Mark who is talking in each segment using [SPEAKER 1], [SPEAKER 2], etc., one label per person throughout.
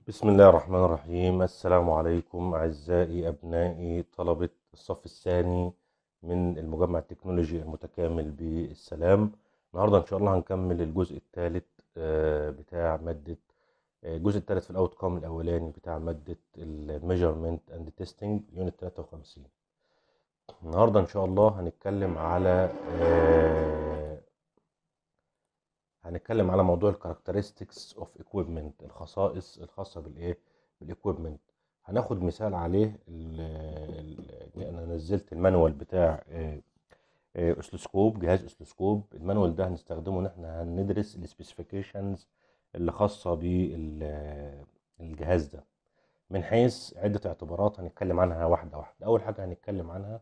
[SPEAKER 1] بسم الله الرحمن الرحيم السلام عليكم أعزائي أبنائي طلبة الصف الثاني من المجمع التكنولوجي المتكامل بالسلام النهاردة إن شاء الله هنكمل الجزء الثالث بتاع مادة آه، الجزء الثالث في الأوتكم الأولاني بتاع مادة الميجرمنت أند تيستنج يونت 53 النهاردة إن شاء الله هنتكلم على آه، هنتكلم على موضوع الكاركترستكس اوف ايكويبمنت الخصائص الخاصه بالايه بالايكويبمنت هناخد مثال عليه ال- ال- انا نزلت المانوال بتاع آه، آه، اسلوسكوب جهاز اسلوسكوب المانوال ده هنستخدمه ان احنا هندرس السبيسيفيكيشنز اللي خاصه بالجهاز ده من حيث عده اعتبارات هنتكلم عنها واحده واحده اول حاجه هنتكلم عنها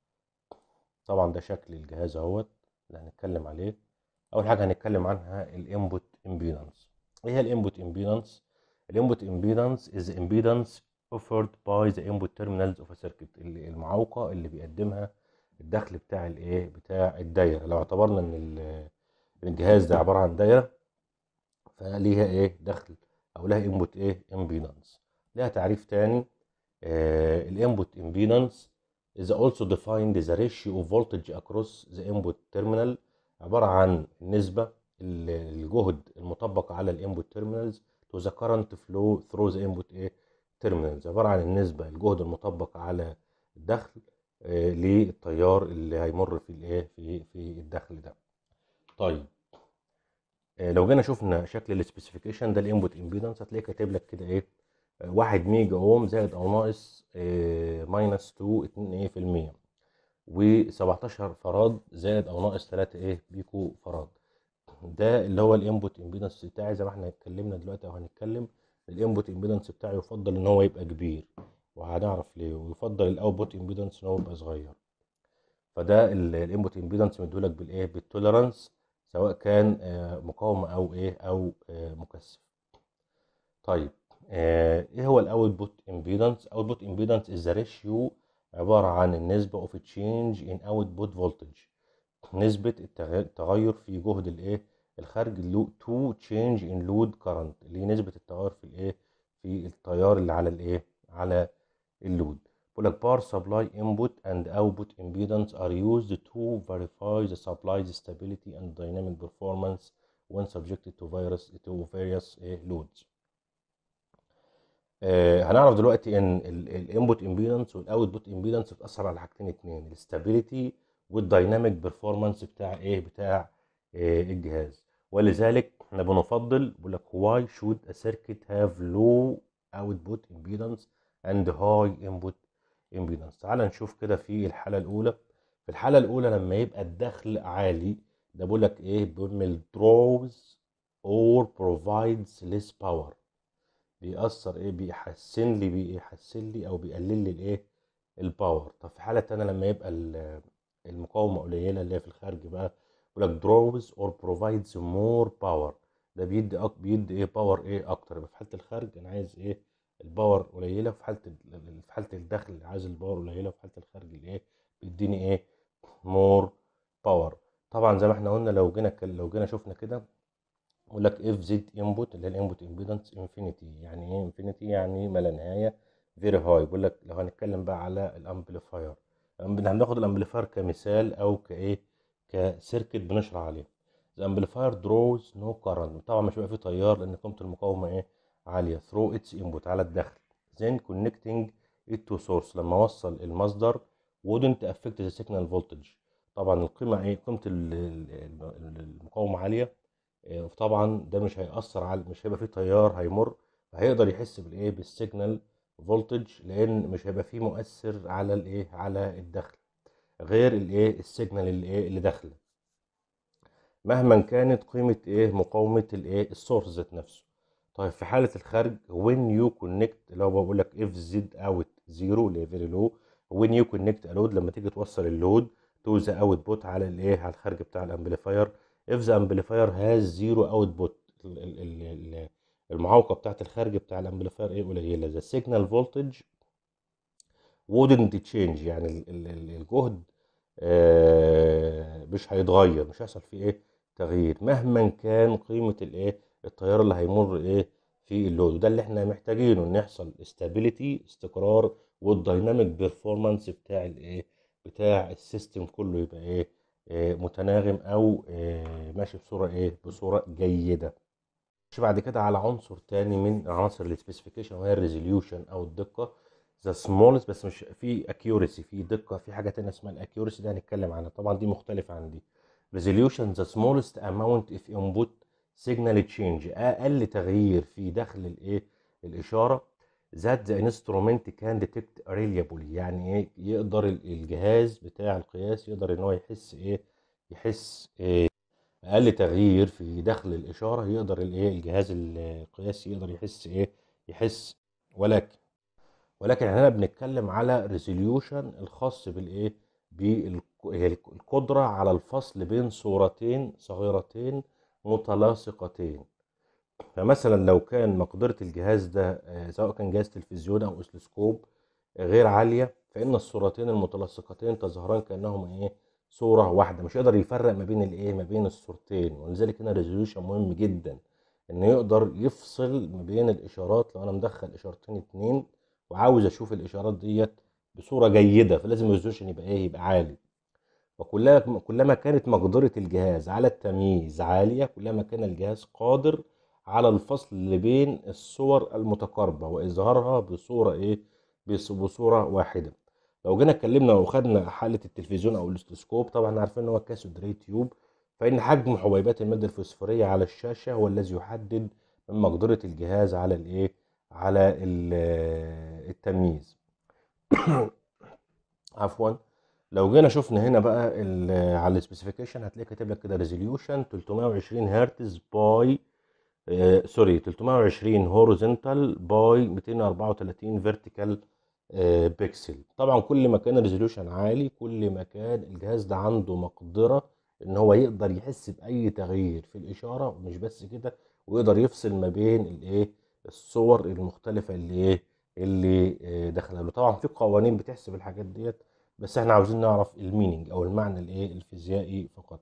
[SPEAKER 1] طبعا ده شكل الجهاز اهوت اللي هنتكلم عليه اول حاجه هنتكلم عنها الانبوت امبيدنس ايه هي الانبوت امبيدنس الانبوت امبيدنس is the impedance offered by the input terminals of a circuit اللي- المعوقه اللي بيقدمها الدخل بتاع الايه بتاع الدايره لو اعتبرنا ان ال- إن الجهاز ده عباره عن دايره فليها ايه دخل او لها انبوت ايه امبيدنس لها تعريف تاني الانبوت امبيدنس is also defined as a ratio of voltage across the input terminal عبارة عن النسبة ال- الجهد المطبق على الانبوت تيرمينالز to the current flow through the input ايه terminals عبارة عن النسبة الجهد المطبق على الدخل آه، للتيار اللي هيمر في الايه في في الدخل ده طيب آه، لو جينا شفنا شكل السبيسيفيكيشن ده الانبوت امبيدنس هتلاقي كاتب لك كده ايه آه، 1 ميجا اوم زائد او ناقص ماينس 2 2 ايه في المية و17 فراد زائد او ناقص 3 ايه بيكو فراد ده اللي هو الانبوت امبيدنس بتاعي زي ما احنا اتكلمنا دلوقتي او هنتكلم الانبوت امبيدنس بتاعي يفضل ان هو يبقى كبير وهنعرف ليه ويفضل الاوتبوت امبيدنس ان هو يبقى صغير فده الانبوت امبيدنس مديهولك بالايه بالتوليرانس سواء كان آه، مقاومه او ايه او آه، مكثف طيب آه، ايه هو الاوتبوت امبيدنس اوتبوت امبيدنس از ريشيو عباره عن النسبه اوف تشينج ان اوتبوت فولتج نسبه التغ- التغير في جهد الايه الخارج اللو تو تشينج ان لود كارنت اللي هي نسبه التغير في الايه في التيار اللي على الايه على اللود بيقول لك power supply input and output impedance are used to verify the supply's stability and dynamic performance when subjected to virus to various eh, loads آه، هنعرف دلوقتي ان الانبوت امبيدنس والاوتبوت امبيدنس بتاثر على حاجتين اتنين الاستابيليتي والدايناميك بيرفورمانس بتاع ايه بتاع آه، الجهاز ولذلك احنا بنفضل بيقول لك why should a circuit have low output impedance and high input impedance تعال نشوف كده في الحالة الأولى في الحالة الأولى لما يبقى الدخل عالي ده بيقول لك إيه بيعمل draws or provides less power بيأثر إيه بيحسن لي بيحسن لي أو بيقلل لي الإيه الباور طب في حالة تانية لما يبقى ال- المقاومة قليلة اللي هي في الخارج بقى بيقول لك draws or provides more power ده بيدي أك... بيدي إيه باور إيه أكتر يبقى في حالة الخارج أنا عايز إيه الباور قليلة في حالة ال- في حالة الدخل عايز الباور قليلة في حالة الخارج الإيه بيديني إيه مور باور طبعا زي ما احنا قلنا لو جينا لو جينا شفنا كده يقول لك اف زد انبوت اللي هي الانبوت امبيدنس انفينيتي يعني ايه انفينيتي يعني ما لا نهايه فيري هاي بيقول لك لو هنتكلم بقى على الامبليفاير هناخد الامبليفاير كمثال او كايه كسيركت بنشرح عليه الامبليفاير دروز نو كارنت طبعا مش هيبقى فيه تيار لان قيمه المقاومه ايه عاليه ثرو اتس انبوت على الدخل then connecting it to source لما اوصل المصدر wouldn't affect the signal voltage طبعا القيمه ايه قيمه ال- ال- ال- المقاومه عاليه آه، طبعا ده مش هيأثر على مش هيبقى فيه تيار هيمر فهيقدر يحس بالايه بالسيجنال فولتج لان مش هيبقى فيه مؤثر على الايه على الدخل غير الايه السيجنال اللي ايه اللي داخله مهما كانت قيمة ايه مقاومة الايه السورس ذات نفسه طيب في حالة الخارج when you connect اللي هو بقول لك if z out zero اللي هي very low when you connect a load لما تيجي توصل اللود to the output على الايه على الخارج بتاع الامبليفاير if the amplifier has zero output ال- ال- ال- ال- المعوقة بتاعت الخارج بتاع الامبليفاير ايه قليلة the signal voltage wouldn't change يعني ال- ال- ال- الجهد آه، مش هيتغير مش هيحصل فيه ايه تغيير مهما كان قيمة الايه التيار اللي هيمر ايه في اللود وده اللي احنا محتاجينه ان يحصل استابيليتي استقرار والدايناميك بيرفورمانس بتاع الايه بتاع السيستم كله يبقى ايه آه، متناغم او آه، ماشي بصوره ايه بصوره جيده مش بعد كده على عنصر تاني من عناصر السبيسيفيكيشن وهي الريزوليوشن او الدقه ذا سمولست بس مش في اكيورسي في دقه في حاجه تانية اسمها الاكيورسي دي هنتكلم عنها طبعا دي مختلفه عن دي resolution the smallest amount of input signal change اقل تغيير في دخل الايه الاشاره that the instrument can detect reliably يعني ايه يقدر ال- الجهاز بتاع القياس يقدر ان هو يحس ايه يحس إيه اقل تغيير في دخل الاشاره يقدر الايه الجهاز القياسي يقدر يحس ايه يحس ولكن ولكن احنا بنتكلم على ريزوليوشن الخاص بالايه بالقدره على الفصل بين صورتين صغيرتين متلاصقتين فمثلا لو كان مقدرة الجهاز ده آه، سواء كان جهاز تلفزيون أو أسلسكوب آه، غير عالية فإن الصورتين المتلاصقتين تظهران كأنهما إيه صورة واحدة مش يقدر يفرق ما بين الإيه ما بين الصورتين ولذلك هنا الريزوليوشن مهم جدا إنه يقدر يفصل ما بين الإشارات لو أنا مدخل إشارتين اتنين وعاوز أشوف الإشارات ديت بصورة جيدة فلازم الريزوليوشن يبقى إيه يبقى عالي وكلما كلما كانت مقدرة الجهاز على التمييز عالية كلما كان الجهاز قادر على الفصل اللي بين الصور المتقاربة وإظهارها بصورة إيه بص- بصورة واحدة لو جينا اتكلمنا وخدنا حالة التلفزيون أو الاستثكوب طبعا عارفين إن هو كاسود ري تيوب فإن حجم حبيبات المادة الفوسفورية على الشاشة هو الذي يحدد من مقدرة الجهاز على الإيه على ال- التمييز عفوا لو جينا شفنا هنا بقى ال- على السبيسيفيكيشن هتلاقي كاتب لك كده ريزوليوشن 320 هرتز باي آه سوري 320 هوريزونتال باي 234 فيرتيكال آه بيكسل طبعا كل ما كان الريزوليوشن عالي كل ما كان الجهاز ده عنده مقدرة ان هو يقدر يحس باي تغيير في الاشارة ومش بس كده ويقدر يفصل ما بين الايه الصور المختلفة اللي ايه اللي آه، داخله له طبعا في قوانين بتحسب الحاجات ديت بس احنا عاوزين نعرف المينينج او المعنى الايه الفيزيائي فقط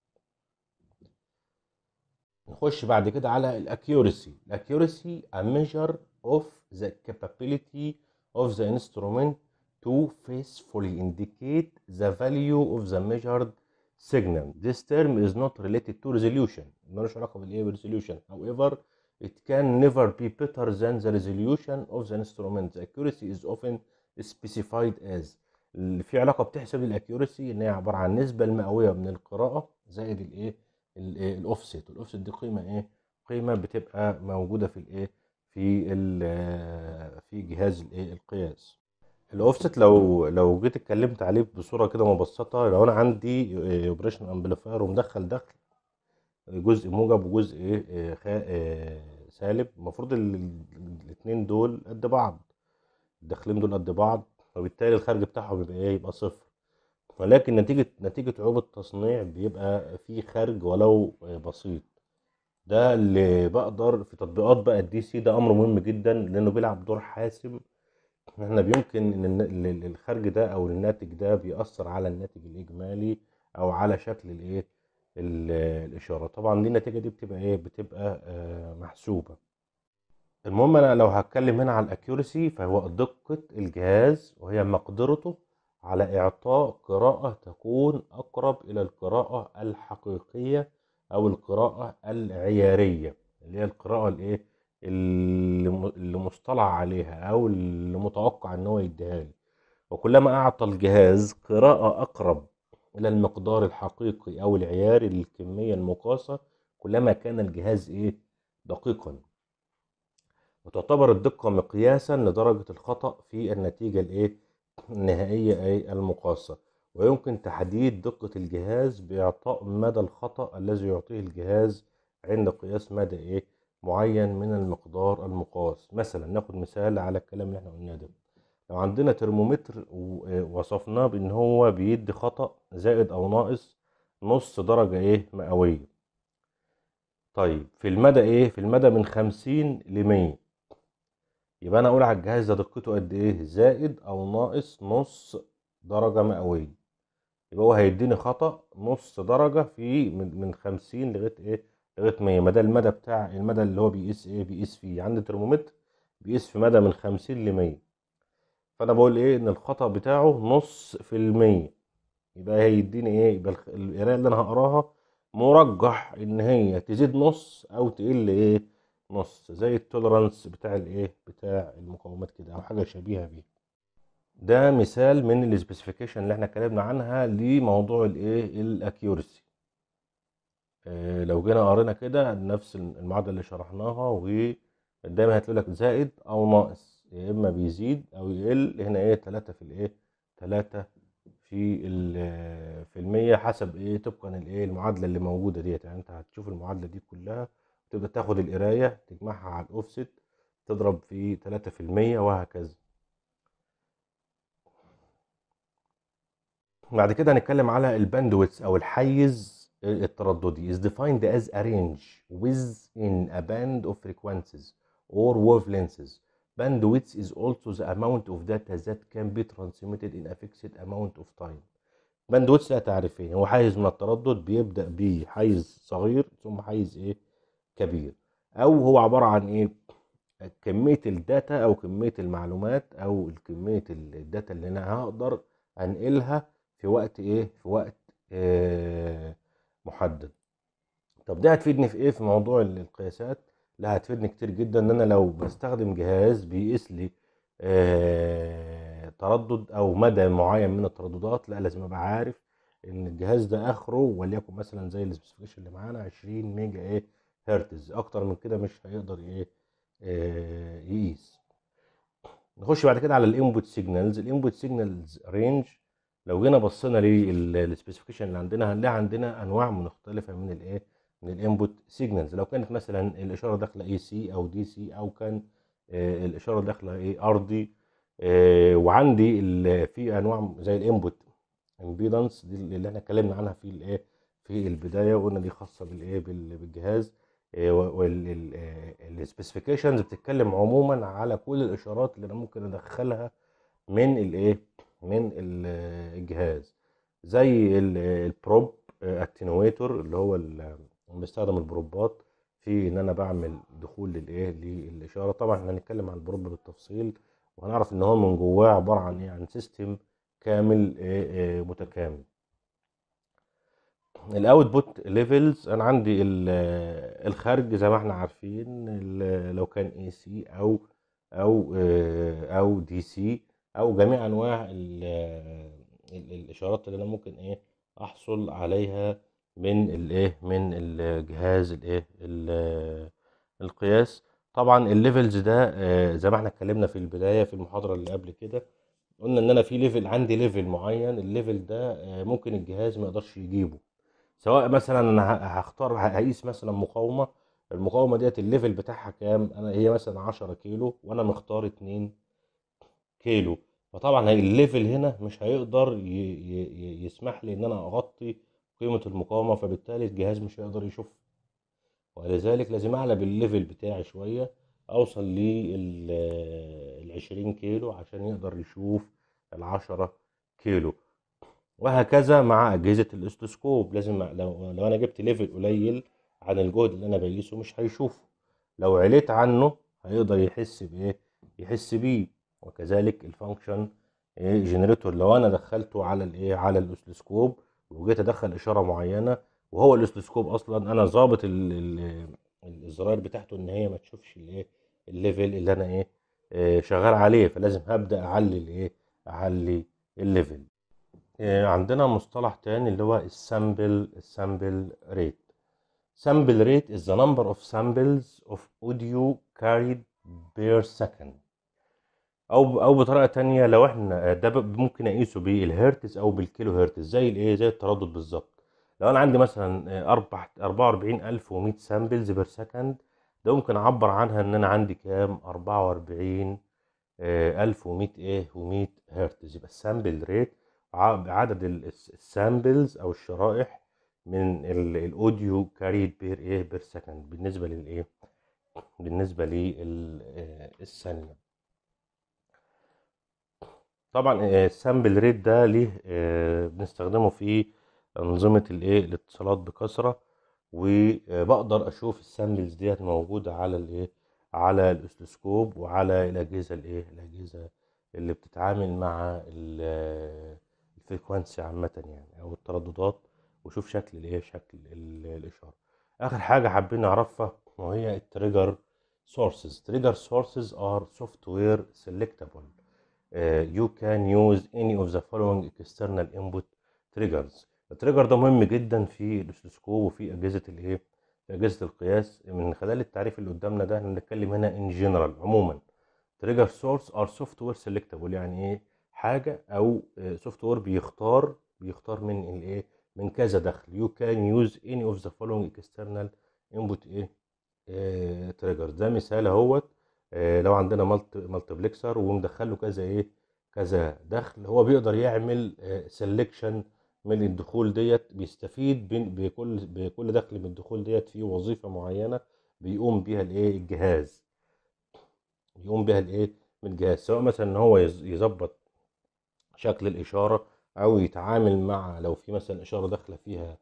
[SPEAKER 1] نخش بعد كده على الاكيورسي الاكيورسي a measure of the capability of the instrument to faithfully indicate the value of the measured signal this term is not related to resolution ملوش علاقه بالايه بالresolution however it can never be better than the resolution of the instrument the accuracy is often specified as اللي في علاقه بتحسب الاكيورسي ان هي عباره عن النسبه المئويه من القراءه زائد الايه الاوفست الاوفست دي قيمه ايه قيمه بتبقى موجوده في الايه في ال- في جهاز الايه القياس الاوفست لو لو جيت اتكلمت عليه بصوره كده مبسطه لو انا عندي اوبريشن امبليفاير ومدخل دخل جزء موجب وجزء ايه آه، خا- آه، سالب المفروض الاثنين دول قد بعض الداخلين دول قد بعض وبالتالي الخارج بتاعهم يبقى ايه يبقى صفر ولكن نتيجة نتيجة عيوب التصنيع بيبقى في خارج ولو بسيط ده اللي بقدر في تطبيقات بقى الدي سي ده امر مهم جدا لانه بيلعب دور حاسم احنا بيمكن ان الن- ال- ال- الخارج ده او الناتج ده بيأثر على الناتج الاجمالي او على شكل الايه ال- الاشاره طبعا دي النتيجه دي بتبقى ايه بتبقى آه، محسوبه المهم انا لو هتكلم هنا على الاكيورسي فهو دقة الجهاز وهي مقدرته على اعطاء قراءة تكون اقرب الى القراءة الحقيقية او القراءة العيارية اللي هي القراءة الايه اللي م- اللي مصطلع عليها او اللي متوقع ان هو يديها لي وكلما اعطى الجهاز قراءة اقرب الى المقدار الحقيقي او العياري للكمية المقاسة كلما كان الجهاز ايه دقيقا وتعتبر الدقة مقياسا لدرجة الخطأ في النتيجة الإيه؟ النهائية أي المقاسة ويمكن تحديد دقة الجهاز بإعطاء مدى الخطأ الذي يعطيه الجهاز عند قياس مدى إيه؟ معين من المقدار المقاس مثلا ناخد مثال على الكلام اللي احنا قلناه ده لو عندنا ترمومتر ووصفناه بإن هو بيدي خطأ زائد أو ناقص نص درجة إيه مئوية طيب في المدى إيه؟ في المدى من خمسين لمية يبقى انا اقول على الجهاز ده دقته قد ايه زائد او ناقص نص درجة مئوية يبقى هو هيديني خطأ نص درجة في من من 50 لغاية ايه لغايه 100 ما ده المدى بتاع المدى اللي هو بيقيس ايه بيقيس فيه عندي ترمومتر بيقيس في مدى من 50 ل 100 فانا بقول ايه ان الخطا بتاعه نص في المية يبقى هيديني ايه يبقى الخ- القرايه اللي انا هقراها مرجح ان هي تزيد نص او تقل ايه نص زي التوليرانس بتاع الايه بتاع المقاومات كده او حاجه شبيهه بيه ده مثال من السبيسيفيكيشن اللي احنا اتكلمنا عنها لموضوع الايه الاكيورسي آه، لو جينا قرينا كده نفس المعادله اللي شرحناها ودايما هتقول لك زائد او ناقص يا اما بيزيد او يقل هنا ايه 3 في الايه 3 في ال- في المية حسب ايه طبقا الايه المعادله اللي موجوده ديت يعني انت هتشوف المعادله دي كلها تبدا تاخد القرايه تجمعها على الاوفست تضرب في 3 في المية وهكذا بعد كده هنتكلم على الباندويتس او الحيز الترددي is defined as a range within a band of frequencies or wavelengths. Bandwidth is also the amount of data that can be transmitted in a fixed amount of time. باندويتس لا تعرفين هو حيز من التردد بيبدأ بحيز صغير ثم حيز ايه كبير او هو عبارة عن ايه كمية الداتا او كمية المعلومات او كمية الداتا اللي انا هقدر انقلها في وقت ايه في وقت آه محدد طب ده هتفيدني في ايه في موضوع ال- القياسات لا هتفيدني كتير جدا ان انا لو بستخدم جهاز بيقيس لي آه تردد او مدى معين من الترددات لا لازم ابقى عارف ان الجهاز ده اخره وليكن مثلا زي السبيسيفيكيشن اللي معانا 20 ميجا ايه هرتز اكتر من كده مش هيقدر ايه آه يقيس نخش بعد كده على الانبوت سيجنالز الانبوت سيجنالز رينج لو جينا بصينا للسبيسيفيكيشن اللي عندنا هنلاقي عندنا انواع مختلفه من الايه من الانبوت سيجنالز لو كانت مثلا الاشاره داخله اي سي او دي سي او كان آه، الاشاره داخله ايه ارضي آه، وعندي ال- في انواع زي الانبوت امبيدنس دي اللي احنا اتكلمنا عنها في الايه في البدايه وقلنا دي خاصه بالايه بال- بالجهاز والسبيسيفيكيشنز بتتكلم عموما على كل الاشارات اللي انا ممكن ادخلها من الايه من ال- الجهاز زي ال- البروب اتنويتور اللي هو ال- بستخدم البروبات في ان انا بعمل دخول للايه للاشاره طبعا احنا هنتكلم عن البروب بالتفصيل وهنعرف ان هو من جواه عباره عن ايه عن سيستم كامل آه، آه، متكامل الاوتبوت ليفلز انا عندي ال- الخارج زي ما احنا عارفين ال- لو كان اي سي او او آه، او دي سي او جميع انواع ال- ال- الاشارات اللي انا ممكن ايه احصل عليها من الايه من الجهاز الايه ال- القياس طبعا الليفلز ده آه، زي ما احنا اتكلمنا في البدايه في المحاضره اللي قبل كده قلنا ان انا في ليفل عندي ليفل معين الليفل ده آه، ممكن الجهاز ما يقدرش يجيبه سواء مثلا انا ه- هختار هقيس مثلا مقاومه المقاومه ديت الليفل بتاعها كام انا هي مثلا 10 كيلو وانا مختار 2 كيلو فطبعا هي الليفل هنا مش هيقدر ي... ي... ي- يسمح لي ان انا اغطي قيمه المقاومه فبالتالي الجهاز مش هيقدر يشوف ولذلك لازم اعلى بالليفل بتاعي شويه اوصل لل 20 كيلو عشان يقدر يشوف ال 10 كيلو وهكذا مع اجهزه الاستوسكوب لازم لو لو انا جبت ليفل قليل عن الجهد اللي انا بقيسه مش هيشوفه لو عليت عنه هيقدر يحس بايه يحس بيه وكذلك الفانكشن ايه جنريتور لو انا دخلته على الايه على الاوسلوسكوب وجيت ادخل اشاره معينه وهو الاوسلوسكوب اصلا انا ظابط ال- ال- الزراير بتاعته ان هي ما تشوفش الايه الليفل اللي انا ايه آه، شغال عليه فلازم هبدا اعلي الايه اعلي الليفل آه، عندنا مصطلح تاني اللي هو السامبل السامبل ريت sample rate is the number of samples of audio carried per second او او بطريقه تانية لو احنا ده ب- ممكن اقيسه بالهرتز او بالكيلو هرتز زي الايه زي التردد بالظبط لو انا عندي مثلا أربع 44100 سامبلز بير سكند ده ممكن اعبر عنها ان انا عندي كام 44 آه، 1100 ايه و100 هرتز يبقى السامبل ريت عدد السامبلز او الشرائح من ال- الاوديو كاريد بير ايه بير سكند بالنسبه للايه بالنسبه للثانيه طبعا آه، السامبل ريت ده ليه آه، بنستخدمه في انظمه الايه الاتصالات بكثره وبقدر اشوف السامبلز ديت موجوده على الايه على الاستوسكوب وعلى الاجهزه الايه الاجهزه اللي بتتعامل مع ال- الفريكوانسي عامه يعني او الترددات وشوف شكل الايه شكل ال- الاشاره اخر حاجه حابين نعرفها وهي التريجر sources trigger sources are software selectable uh, you can use any of the following external input triggers التريجر ده مهم جدا في الاستثوسكوب وفي اجهزه الايه في اجهزه القياس من خلال التعريف اللي قدامنا ده احنا بنتكلم هنا ان جنرال عموما تريجر سورس ار سوفت وير سيلكتبل يعني ايه حاجه او سوفت وير بيختار بيختار من الايه من كذا دخل يو كان يوز اني اوف ذا فولوينج اكسترنال انبوت ايه تريجر ده مثال اهوت آه، لو عندنا مالتي مالتيبلكسر ومدخله كذا ايه كذا دخل هو بيقدر يعمل سelection من الدخول ديت بيستفيد بين- بكل بكل دخل من الدخول ديت في وظيفة معينة بيقوم بيها الايه الجهاز يقوم بيها الايه من الجهاز سواء مثلا ان هو يز- يظبط شكل الإشارة أو يتعامل مع لو في مثلا إشارة داخلة فيها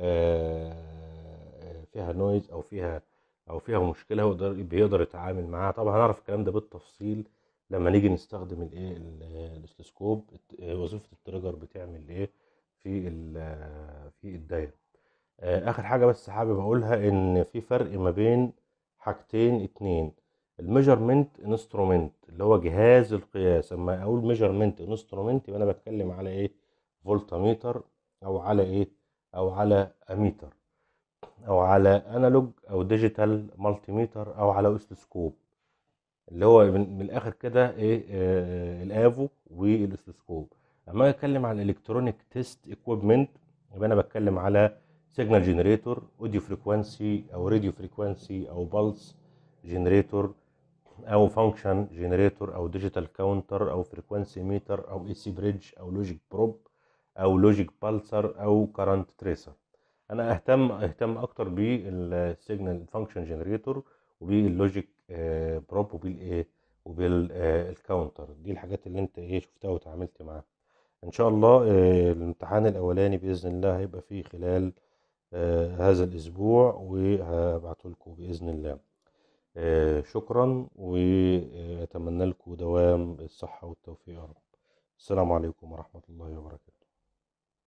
[SPEAKER 1] آه، فيها نويز أو فيها أو فيها مشكلة هو يقدر بيقدر يتعامل معاها طبعا هنعرف الكلام ده بالتفصيل لما نيجي نستخدم الإيه ال- الاستثكوب الت- وظيفة التريجر بتعمل إيه في ال- في الدايرة آه، آخر حاجة بس حابب أقولها إن في فرق ما بين حاجتين اتنين الميجرمنت انسترومنت اللي هو جهاز القياس اما اقول ميجرمنت انسترومنت يبقى انا بتكلم على ايه فولتميتر او على ايه او على اميتر او على انالوج او ديجيتال مالتيميتر او على اوسلوسكوب اللي هو من, من الاخر كده ايه آه الافو والاوسلوسكوب اما اتكلم عن الالكترونيك تيست اكويبمنت يبقى انا بتكلم على سيجنال جنريتور اوديو فريكوانسي او راديو فريكوانسي او بالس جنريتور او فانكشن جنريتور او ديجيتال كاونتر او فريكوانسي ميتر او اي سي بريدج او لوجيك بروب او لوجيك بالسر او كارنت تريسر انا اهتم اهتم اكتر بالسيجنال فانكشن جنريتور وباللوجيك بروب وبالايه وبالكاونتر دي الحاجات اللي انت ايه شفتها وتعاملت معاها ان شاء الله آه، الامتحان الاولاني باذن الله هيبقى فيه خلال آه، هذا الاسبوع وهبعته لكم باذن الله آه، شكرا واتمنى لكم دوام الصحه والتوفيق يا رب السلام عليكم ورحمه الله وبركاته